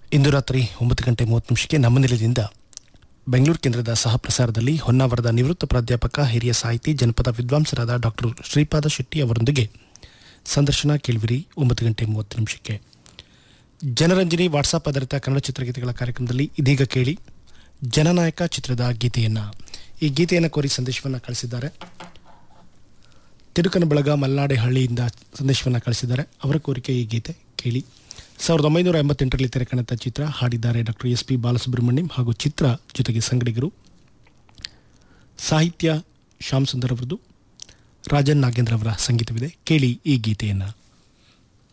ಇಂದು ರಾತ್ರಿ ಒಂಬತ್ತು ಗಂಟೆ ಮೂವತ್ತು ನಿಮಿಷಕ್ಕೆ ನಮ್ಮ ನಿಲಯದಿಂದ ಬೆಂಗಳೂರು ಕೇಂದ್ರದ ಸಹ ಪ್ರಸಾರದಲ್ಲಿ ಹೊನ್ನಾವರದ ನಿವೃತ್ತ ಪ್ರಾಧ್ಯಾಪಕ ಹಿರಿಯ ಸಾಹಿತಿ ಜನಪದ ವಿದ್ವಾಂಸರಾದ ಡಾಕ್ಟರ್ ಶ್ರೀಪಾದ ಶೆಟ್ಟಿ ಅವರೊಂದಿಗೆ ಸಂದರ್ಶನ ಕೇಳುವಿರಿ ಒಂಬತ್ತು ಗಂಟೆ ಮೂವತ್ತು ನಿಮಿಷಕ್ಕೆ ಜನರಂಜನಿ ವಾಟ್ಸಾಪ್ ಆಧಾರಿತ ಕನ್ನಡ ಚಿತ್ರಗೀತೆಗಳ ಕಾರ್ಯಕ್ರಮದಲ್ಲಿ ಇದೀಗ ಕೇಳಿ ಜನನಾಯಕ ಚಿತ್ರದ ಗೀತೆಯನ್ನು ಈ ಗೀತೆಯನ್ನು ಕೋರಿ ಸಂದೇಶವನ್ನು ಕಳಿಸಿದ್ದಾರೆ ತಿರುಕನ ಬಳಗ ಮಲ್ನಾಡೆ ಹಳ್ಳಿಯಿಂದ ಸಂದೇಶವನ್ನು ಕಳಿಸಿದ್ದಾರೆ ಅವರ ಕೋರಿಕೆ ಈ ಗೀತೆ ಕೇಳಿ ಸಾವಿರದ ಒಂಬೈನೂರ ಎಂಬತ್ತೆಂಟರಲ್ಲಿ ತೆರೆಕಣದ ಚಿತ್ರ ಹಾಡಿದ್ದಾರೆ ಡಾಕ್ಟರ್ ಎಸ್ ಪಿ ಬಾಲಸುಬ್ರಹ್ಮಣ್ಯಂ ಹಾಗೂ ಚಿತ್ರ ಜೊತೆಗೆ ಸಂಗಡಿಗರು ಸಾಹಿತ್ಯ ಶ್ಯಾಮ್ ಸುಂದರ್ ಅವರದು ರಾಜನ್ ನಾಗೇಂದ್ರ ಅವರ ಸಂಗೀತವಿದೆ ಕೇಳಿ ಈ ಗೀತೆಯನ್ನು